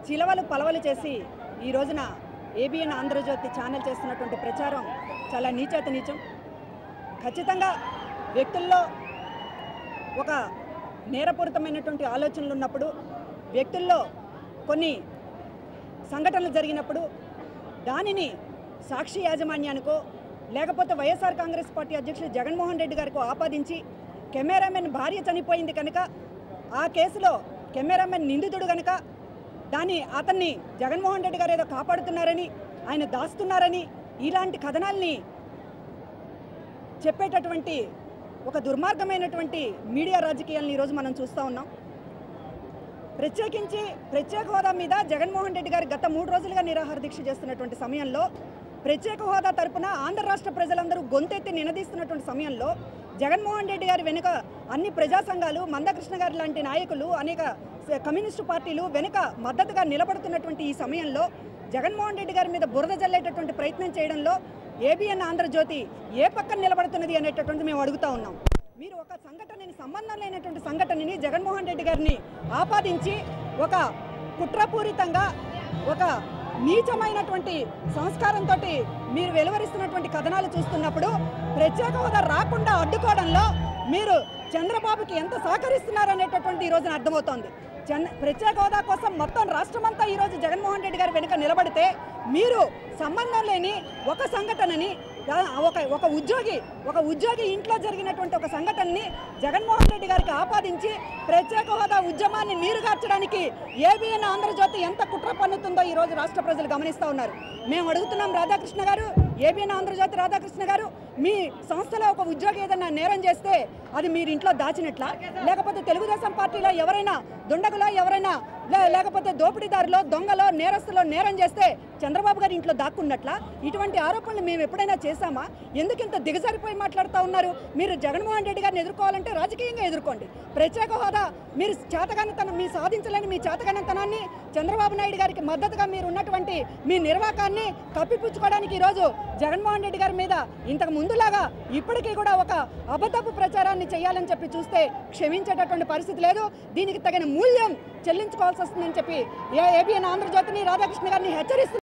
చిలవలు పలవలు చేసి ఈ రోజున ఏబిఎన్ ఆంధ్రజ్యోతి ఛానల్ చేస్తున్నటువంటి ప్రచారం చాలా నీచత నీచం ఖచ్చితంగా వ్యక్తుల్లో ఒక నేరపూరితమైనటువంటి ఆలోచనలు ఉన్నప్పుడు వ్యక్తుల్లో కొన్ని సంఘటనలు జరిగినప్పుడు దానిని సాక్షి యాజమాన్యానికో లేకపోతే వైఎస్ఆర్ కాంగ్రెస్ పార్టీ అధ్యక్షుడు జగన్మోహన్ రెడ్డి గారికో ఆపాదించి కెమెరామెన్ భార్య చనిపోయింది కనుక ఆ కేసులో కెమెరామెన్ నిందితుడు కనుక దాన్ని అతన్ని జగన్మోహన్ రెడ్డి గారు ఏదో కాపాడుతున్నారని ఆయన దాస్తున్నారని ఇలాంటి కథనాల్ని చెప్పేటటువంటి ఒక దుర్మార్గమైనటువంటి మీడియా రాజకీయాలను ఈరోజు మనం చూస్తూ ఉన్నాం ప్రత్యేకించి ప్రత్యేక హోదా మీద జగన్మోహన్ రెడ్డి గారు గత మూడు రోజులుగా నిరాహార దీక్ష చేస్తున్నటువంటి సమయంలో ప్రత్యేక హోదా తరపున ఆంధ్ర రాష్ట్ర ప్రజలందరూ గొంతెత్తి నినదీస్తున్నటువంటి సమయంలో జగన్మోహన్ రెడ్డి గారి వెనుక అన్ని ప్రజా సంఘాలు మందకృష్ణ గారి లాంటి నాయకులు అనేక స- కమ్యూనిస్టు పార్టీలు వెనుక మద్దతుగా నిలబడుతున్నటువంటి ఈ సమయంలో జగన్మోహన్ రెడ్డి గారి మీద బురద జల్లేటటువంటి ప్రయత్నం చేయడంలో ఏబిఎన్ ఆంధ్రజ్యోతి ఏ పక్కన నిలబడుతున్నది అనేటటువంటి మేము అడుగుతా ఉన్నాం మీరు ఒక సంఘటనని సంబంధం లేనటువంటి సంఘటనని జగన్మోహన్ రెడ్డి గారిని ఆపాదించి ఒక కుట్రపూరితంగా ఒక నీచమైనటువంటి సంస్కారంతో మీరు వెలువరిస్తున్నటువంటి కథనాలు చూస్తున్నప్పుడు ప్రత్యేక హోదా రాకుండా అడ్డుకోవడంలో మీరు చంద్రబాబుకి ఎంత సహకరిస్తున్నారనేటటువంటి ఈ రోజున అర్థమవుతోంది చంద్ర ప్రత్యేక హోదా కోసం మొత్తం రాష్ట్రమంతా ఈరోజు జగన్మోహన్ రెడ్డి గారి వెనుక నిలబడితే మీరు సంబంధం లేని ఒక సంఘటనని దా- ఒక ఒక ఉద్యోగి ఒక ఉద్యోగి ఇంట్లో జరిగినటువంటి ఒక సంఘటనని జగన్మోహన్ రెడ్డి గారికి ఆపాదించి ప్రత్యేక హోదా ఉద్యమాన్ని నీరుగార్చడానికి ఏబిఎన్ ఆంధ్రజ్యోతి ఎంత కుట్ర పన్నుతుందో ఈ రోజు రాష్ట్ర ప్రజలు గమనిస్తూ ఉన్నారు మేము అడుగుతున్నాం రాధాకృష్ణ గారు ఏబిఎన్ ఆంధ్రజ్యోతి రాధాకృష్ణ గారు మీ సంస్థలో ఒక ఉద్యోగి ఏదైనా నేరం చేస్తే అది మీరు ఇంట్లో దాచినట్లా లేకపోతే తెలుగుదేశం పార్టీలో ఎవరైనా దుండగులో ఎవరైనా లే- లేకపోతే దోపిడీదారులో దొంగలో నేరస్తులో నేరం చేస్తే చంద్రబాబు గారి ఇంట్లో దాక్కున్నట్లా ఇటువంటి ఆరోపణలు మేము ఎప్పుడైనా చేశామా ఎందుకు ఇంత దిగజారిపోయి మాట్లాడుతూ ఉన్నారు మీరు జగన్మోహన్ రెడ్డి గారిని ఎదుర్కోవాలంటే రాజకీయంగా ఎదుర్కోండి ప్రత్యేక హోదా మీరు చేతగానితనం మీ సాధించలేని మీ చేతగానితనాన్ని చంద్రబాబు నాయుడు గారికి మద్దతుగా మీరు ఉన్నటువంటి మీ నిర్వాకాన్ని కప్పిపుచ్చుకోవడానికి ఈరోజు జగన్మోహన్ రెడ్డి గారి మీద ఇంతకు ముందులాగా ఇప్పటికీ కూడా ఒక అబద్ధపు ప్రచారాన్ని చేయాలని చెప్పి చూస్తే క్షమించేటటువంటి పరిస్థితి లేదు దీనికి తగిన మూల్యం చెల్లించుకోవాల్సి వస్తుందని చెప్పి ఏ ఏబిఎన్ ఆంధ్రజ్యోతిని రాధాకృష్ణ గారిని హెచ్చరిస్తున్నారు